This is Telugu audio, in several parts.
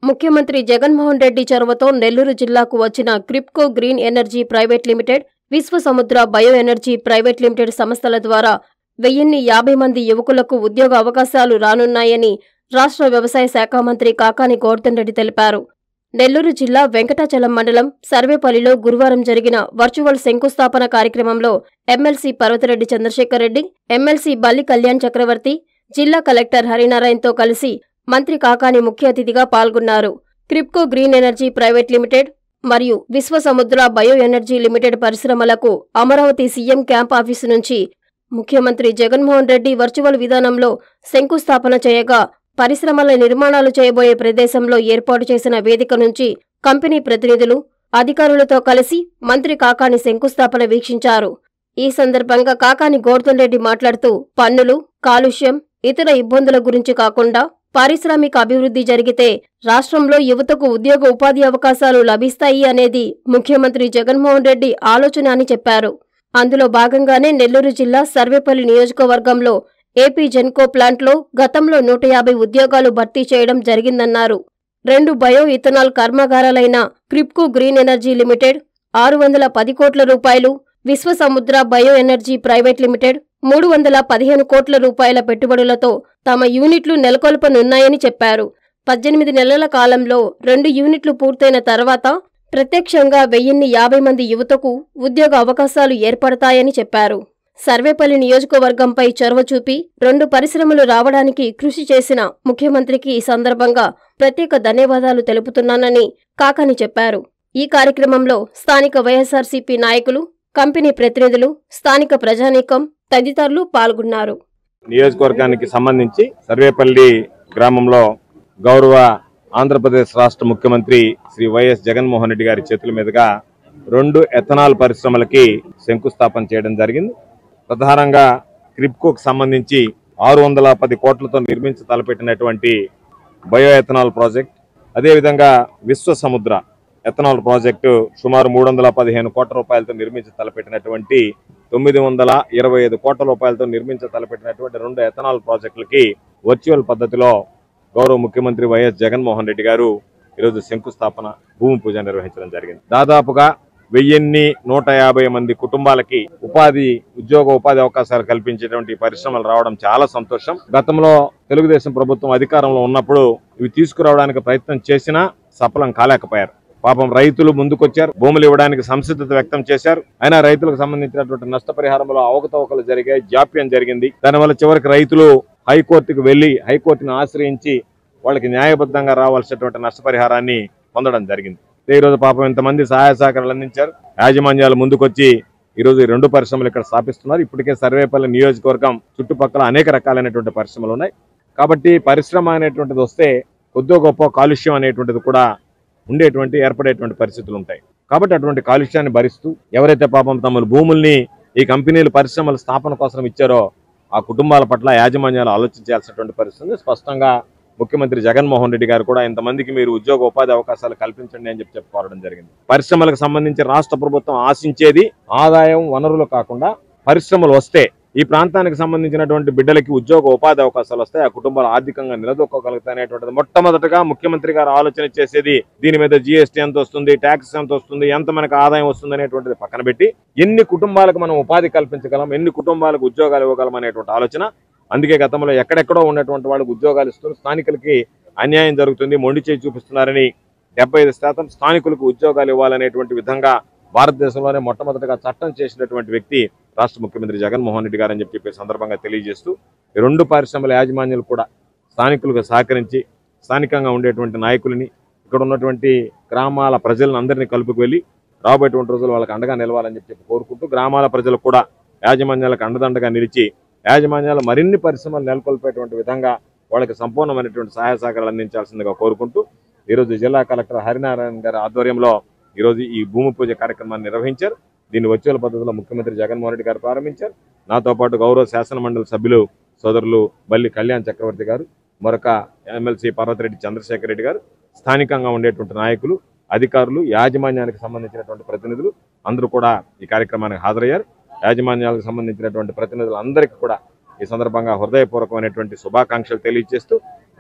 ముఖ్యమంత్రి జగన్మోహన్ రెడ్డి చొరవతో నెల్లూరు జిల్లాకు వచ్చిన Kribhco green energy private limited Viswasamudra bio energy private limited సంస్థల ద్వారా వెయ్యిన్ని యాభై మంది యువకులకు ఉద్యోగ అవకాశాలు రానున్నాయని రాష్ట్ర వ్యవసాయ శాఖ మంత్రి కాకాని గోవర్ధన్ రెడ్డి తెలిపారు నెల్లూరు జిల్లా వెంకటాచలం మండలం సర్వేపల్లిలో గురువారం జరిగిన వర్చువల్ శంకుస్థాపన కార్యక్రమంలో ఎమ్మెల్సీ పర్వతిరెడ్డి చంద్రశేఖర్ రెడ్డి ఎమ్మెల్సీ బల్లి కళ్యాణ్ చక్రవర్తి జిల్లా కలెక్టర్ హరినారాయణతో కలిసి మంత్రి కాకాని ముఖ్య అతిథిగా పాల్గొన్నారు Kribhco green energy private limited మరియు విశ్వసముద్ర బయో ఎనర్జీ లిమిటెడ్ పరిశ్రమలకు అమరావతి సీఎం క్యాంప్ ఆఫీసు నుంచి ముఖ్యమంత్రి జగన్మోహన్ రెడ్డి వర్చువల్ విధానంలో శంకుస్థాపన చేయగా పరిశ్రమల నిర్మాణాలు చేయబోయే ప్రదేశంలో ఏర్పాటు చేసిన వేదిక నుంచి కంపెనీ ప్రతినిధులు అధికారులతో కలిసి మంత్రి కాకాని శంకుస్థాపన వీక్షించారు ఈ సందర్భంగా కాకాని గోవర్ధన్ రెడ్డి మాట్లాడుతూ పన్నులు కాలుష్యం ఇతర ఇబ్బందుల గురించి కాకుండా పారిశ్రామిక అభివృద్ధి జరిగితే రాష్ట్రంలో యువతకు ఉద్యోగ ఉపాధి అవకాశాలు లభిస్తాయి అనేది ముఖ్యమంత్రి జగన్మోహన్ రెడ్డి ఆలోచన అని చెప్పారు అందులో భాగంగానే నెల్లూరు జిల్లా సర్వేపల్లి నియోజకవర్గంలో ఏపీ జెన్కో ప్లాంట్లో గతంలో నూట యాభై ఉద్యోగాలు భర్తీ చేయడం జరిగిందన్నారు రెండు బయో ఇథనాల్ కర్మాగారాలైన క్రిప్కో గ్రీన్ ఎనర్జీ లిమిటెడ్ ఆరు వందల పది కోట్ల రూపాయలు Viswasamudra bio energy private limited మూడు వందల పదిహేను కోట్ల రూపాయల పెట్టుబడులతో తమ యూనిట్లు నెలకొల్పనున్నాయని చెప్పారు పద్దెనిమిది నెలల కాలంలో రెండు యూనిట్లు పూర్తయిన తర్వాత ప్రత్యక్షంగా వెయ్యిన్ని యాభై మంది యువతకు ఉద్యోగ అవకాశాలు ఏర్పడతాయని చెప్పారు సర్వేపల్లి నియోజకవర్గంపై చొరవ చూపి రెండు పరిశ్రమలు రావడానికి కృషి చేసిన ముఖ్యమంత్రికి ఈ సందర్భంగా ప్రత్యేక ధన్యవాదాలు తెలుపుతున్నానని కాకాని చెప్పారు ఈ కార్యక్రమంలో స్థానిక వైఎస్ఆర్సీపీ నాయకులు కంపెనీ ప్రతినిధులు స్థానిక ప్రజానీకం తదితరులు పాల్గొన్నారు నియోజకవర్గానికి సంబంధించి సర్వేపల్లి గ్రామంలో గౌరవ ఆంధ్రప్రదేశ్ రాష్ట్ర ముఖ్యమంత్రి శ్రీ వైఎస్ జగన్మోహన్ రెడ్డి గారి చేతుల మీదుగా రెండు ఎథనాల్ పరిశ్రమలకి శంకుస్థాపన చేయడం జరిగింది ప్రధానంగా క్రిప్కోకు సంబంధించి ఆరు వందల పది కోట్లతో నిర్మించి తలపెట్టినటువంటి బయో ఎథనాల్ ప్రాజెక్ట్ అదేవిధంగా విశ్వ సముద్ర ఎథనాల్ ప్రాజెక్టు సుమారు మూడు వందల పదిహేను కోట్ల రూపాయలతో నిర్మించి తలపెట్టినటువంటి తొమ్మిది వందల ఇరవై ఐదు కోట్ల రూపాయలతో నిర్మించి తలపెట్టినటువంటి రెండు ఎథనాల్ ప్రాజెక్టులకి వర్చువల్ పద్ధతిలో గౌరవ ముఖ్యమంత్రి వైఎస్ జగన్మోహన్ రెడ్డి గారు ఈరోజు శంకుస్థాపన భూమి పూజ నిర్వహించడం జరిగింది దాదాపుగా వెయ్యిన్ని నూట యాభై మంది కుటుంబాలకి ఉపాధి ఉద్యోగ ఉపాధి అవకాశాలు కల్పించేటువంటి పరిశ్రమలు రావడం చాలా సంతోషం గతంలో తెలుగుదేశం ప్రభుత్వం అధికారంలో ఉన్నప్పుడు ఇవి తీసుకురావడానికి ప్రయత్నం చేసినా సఫలం కాలేకపోయారు పాపం రైతులు ముందుకొచ్చారు భూములు ఇవ్వడానికి సంసిద్ధత వ్యక్తం చేశారు అయినా రైతులకు సంబంధించినటువంటి నష్టపరిహారంలో అవకతవకలు జరిగాయి జాప్యం జరిగింది దానివల్ల చివరికి రైతులు హైకోర్టుకు వెళ్లి హైకోర్టును ఆశ్రయించి వాళ్ళకి న్యాయబద్ధంగా రావాల్సినటువంటి నష్టపరిహారాన్ని పొందడం జరిగింది ఈ రోజు పాపం ఇంతమంది సహాయ సహకారాలు అందించారు యాజమాన్యాలు ముందుకొచ్చి ఈ రోజు ఈ రెండు పరిశ్రమలు ఇక్కడ స్థాపిస్తున్నారు ఇప్పటికే సర్వేపల్లి నియోజకవర్గం చుట్టుపక్కల అనేక రకాలైనటువంటి పరిశ్రమలు ఉన్నాయి కాబట్టి పరిశ్రమ అనేటువంటిది వస్తే కొద్దో గొప్ప కాలుష్యం అనేటువంటిది కూడా ఉండేటువంటి ఏర్పడేటువంటి పరిస్థితులు ఉంటాయి కాబట్టి అటువంటి కాలుష్యాన్ని భరిస్తూ ఎవరైతే పాపం తమ భూముల్ని ఈ కంపెనీలు పరిశ్రమల స్థాపన కోసం ఇచ్చారో ఆ కుటుంబాల పట్ల యాజమాన్యాలు ఆలోచించాల్సినటువంటి పరిస్థితి ఉంది. స్పష్టంగా ముఖ్యమంత్రి జగన్మోహన్ రెడ్డి గారు కూడా ఇంతమందికి మీరు ఉద్యోగ ఉపాధి అవకాశాలు కల్పించండి అని చెప్పి చెప్పుకోవడం జరిగింది పరిశ్రమలకు సంబంధించి రాష్ట్ర ప్రభుత్వం ఆశించేది ఆదాయం వనరులు కాకుండా పరిశ్రమలు వస్తే ఈ ప్రాంతానికి సంబంధించినటువంటి బిడ్డలకి ఉద్యోగ ఉపాధి అవకాశాలు వస్తాయి ఆ కుటుంబాలు ఆర్థికంగా నిలదొక్కోగలుగుతాయి అనేటువంటిది మొట్టమొదటగా ముఖ్యమంత్రి గారు ఆలోచన చేసేది దీని మీద జిఎస్టీ ఎంత వస్తుంది ట్యాక్స్ ఎంత వస్తుంది ఎంత మనకు ఆదాయం వస్తుంది అనేటువంటిది పక్కన పెట్టి ఎన్ని కుటుంబాలకు మనం ఉపాధి కల్పించగలం ఎన్ని కుటుంబాలకు ఉద్యోగాలు ఇవ్వగలం అనేటువంటి ఆలోచన అందుకే గతంలో ఎక్కడెక్కడో ఉన్నటువంటి వాళ్ళకి ఉద్యోగాలు ఇస్తూ స్థానికులకి అన్యాయం జరుగుతుంది మొండి చేయి చూపిస్తున్నారని డెబ్బై ఐదు శాతం స్థానికులకు ఉద్యోగాలు ఇవ్వాలనేటువంటి విధంగా భారతదేశంలోనే మొట్టమొదటిగా చట్టం చేసినటువంటి వ్యక్తి రాష్ట్ర ముఖ్యమంత్రి జగన్మోహన్ రెడ్డి గారు అని చెప్పి ఈ సందర్భంగా తెలియజేస్తూ ఈ రెండు పరిశ్రమల యాజమాన్యాలు కూడా స్థానికులకు సహకరించి స్థానికంగా ఉండేటువంటి నాయకులని ఇక్కడ ఉన్నటువంటి గ్రామాల ప్రజలను అందరినీ కలుపుకు వెళ్ళి రాబోయేటువంటి రోజులు వాళ్ళకి అండగా నిలవాలని చెప్పి కోరుకుంటూ గ్రామాల ప్రజలకు కూడా యాజమాన్యాలకు అండదండగా నిలిచి యాజమాన్యాలు మరిన్ని పరిశ్రమలు నెలకొల్పేటువంటి విధంగా వాళ్ళకి సంపూర్ణమైనటువంటి సహాయ సహకారాలు అందించాల్సిందిగా కోరుకుంటూ ఈరోజు జిల్లా కలెక్టర్ హరినారాయణ గారి ఆధ్వర్యంలో ఈరోజు ఈ భూమి పూజ కార్యక్రమాన్ని నిర్వహించారు దీన్ని వర్చువల్ పద్ధతిలో ముఖ్యమంత్రి జగన్మోహన్ రెడ్డి గారు ప్రారంభించారు నాతో పాటు గౌరవ శాసన మండలి సభ్యులు సోదరులు బల్లి కళ్యాణ్ చక్రవర్తి గారు మరొక ఎమ్మెల్సీ పర్వతిరెడ్డి చంద్రశేఖర్ రెడ్డి గారు స్థానికంగా ఉండేటువంటి నాయకులు అధికారులు యాజమాన్యానికి సంబంధించినటువంటి ప్రతినిధులు అందరూ కూడా ఈ కార్యక్రమానికి హాజరయ్యారు యాజమాన్యాలకు సంబంధించినటువంటి ప్రతినిధులు అందరికీ కూడా ఈ సందర్భంగా హృదయపూర్వకమైనటువంటి శుభాకాంక్షలు తెలియజేస్తూ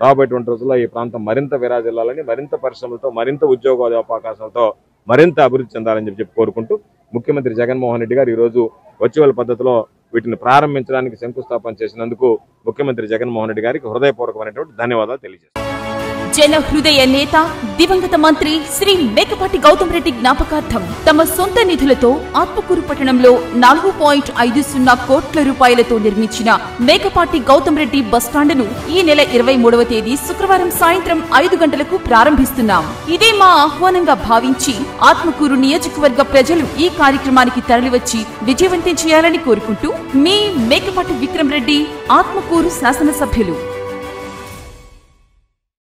రాబోయేటువంటి రోజుల్లో ఈ ప్రాంతం మరింత విరాజిల్లాలని మరింత పరిశ్రమలతో మరింత ఉద్యోగ అవకాశాలతో మరింత అభివృద్ధి చెందాలని చెప్పి చెప్పి కోరుకుంటూ ముఖ్యమంత్రి జగన్మోహన్ రెడ్డి గారు ఈరోజు వర్చువల్ పద్ధతిలో వీటిని ప్రారంభించడానికి శంకుస్థాపన చేసినందుకు ముఖ్యమంత్రి జగన్మోహన్ రెడ్డి గారికి హృదయపూర్వకమైనటువంటి ధన్యవాదాలు తెలియజేస్తాను జన హృదయ నేత దివంగత మంత్రి శ్రీ మేకపాటి గౌతమ్ రెడ్డి జ్ఞాపకార్థం తమ సొంత నిధులతో ఆత్మకూరు పట్టణంలో నాలుగు పాయింట్ ఐదు సున్నా కోట్ల రూపాయలతో నిర్మించిన మేకపాటి గౌతమ్ రెడ్డి బస్టాండును ఈ నెల ఇరవై మూడవ తేదీ శుక్రవారం సాయంత్రం ఐదు గంటలకు ప్రారంభిస్తున్నాం ఇదే మా ఆహ్వానంగా భావించి ఆత్మకూరు నియోజకవర్గ ప్రజలు ఈ కార్యక్రమానికి తరలివచ్చి విజయవంతం చేయాలని కోరుకుంటూ మీ మేకపాటి విక్రమ్ రెడ్డి ఆత్మకూరు శాసనసభ్యులు